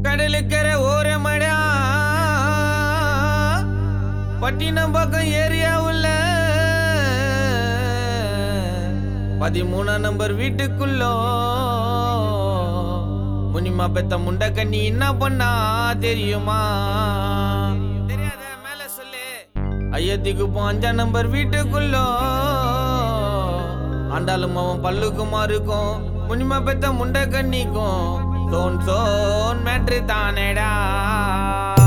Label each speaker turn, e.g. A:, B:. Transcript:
A: கடலுக்கரை ஓரமடா பட்டினம் பக்கம் ஏரியா உள்ள பதிமூணாம் நம்பர் வீட்டுக்குள்ள முனிமா பெத்த முண்டை கண்ணி என்ன பண்ணா தெரியுமா தெரியாத மேல சொல்லு ஐயத்திக்கு போ அஞ்சாம் நம்பர் வீட்டுக்குள்ள ஆண்டாலும் அவன் பல்லுக்குமா இருக்கும் முனிமா பெத்த முண்டை கண்ணிக்கும் சோன் சோன் மேட்ரு தானேடா